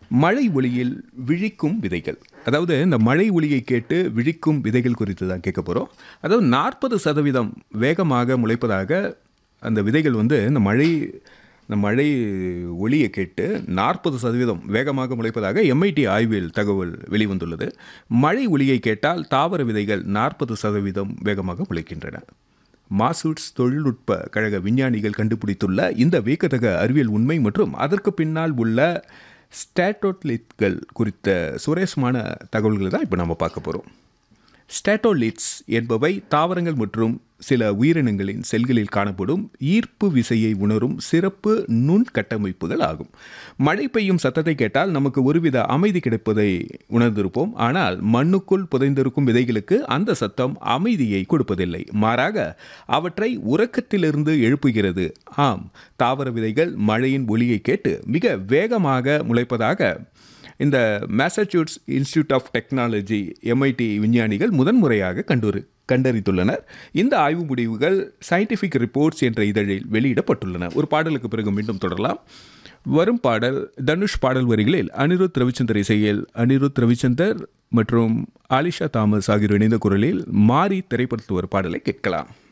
மழை ஒளியில் விழிக்கும் விதைகள் அதாவது இந்த மழை ஒளியை கேட்டு விழிக்கும் விதைகள் குறித்து தான் கேட்க போகிறோம் அதாவது நாற்பது சதவீதம் வேகமாக முளைப்பதாக அந்த விதைகள் வந்து இந்த மழை இந்த மழை ஒளியை கேட்டு நாற்பது சதவீதம் வேகமாக முளைப்பதாக எம்ஐடி ஆய்வில் தகவல் வெளிவந்துள்ளது மழை ஒளியை கேட்டால் தாவர விதைகள் நாற்பது சதவீதம் வேகமாக முளைக்கின்றன மாசூட்ஸ் தொழில்நுட்ப கழக விஞ்ஞானிகள் கண்டுபிடித்துள்ள இந்த வியக்கத்தக அறிவியல் உண்மை மற்றும் அதற்கு பின்னால் உள்ள ஸ்டாட்டோலிட்கள் குறித்த சுரேஷமான தகவல்களை தான் இப்போ நம்ம பார்க்க போகிறோம் ஸ்டாட்டோலிட்ஸ் என்பவை தாவரங்கள் மற்றும் சில உயிரினங்களின் செல்களில் காணப்படும் ஈர்ப்பு விசையை உணரும் சிறப்பு நுண் கட்டமைப்புகள் ஆகும் மழை பெய்யும் சத்தத்தை கேட்டால் நமக்கு ஒருவித அமைதி கிடைப்பதை உணர்ந்திருப்போம் ஆனால் மண்ணுக்குள் புதைந்திருக்கும் விதைகளுக்கு அந்த சத்தம் அமைதியை கொடுப்பதில்லை மாறாக அவற்றை உறக்கத்திலிருந்து எழுப்புகிறது ஆம் தாவர விதைகள் மழையின் ஒளியை கேட்டு மிக வேகமாக முளைப்பதாக இந்த Massachusetts institute of technology MIT விஞ்ஞானிகள் முதன்முறையாக கண்டுரு கண்டறிந்துள்ளனர் இந்த ஆய்வு முடிவுகள் சயின்டிஃபிக் ரிப்போர்ட்ஸ் என்ற இதழில் வெளியிடப்பட்டுள்ளன ஒரு பாடலுக்கு பிறகு மீண்டும் தொடரலாம் வரும் பாடல் தனுஷ் பாடல் வரிகளில் அனிருத் ரவிச்சந்தர் இசையில் அனிருத் ரவிச்சந்தர் மற்றும் ஆலிஷா தாமஸ் ஆகியோர் இணைந்த குரலில் மாறி திரைப்படத்து ஒரு பாடலை கேட்கலாம்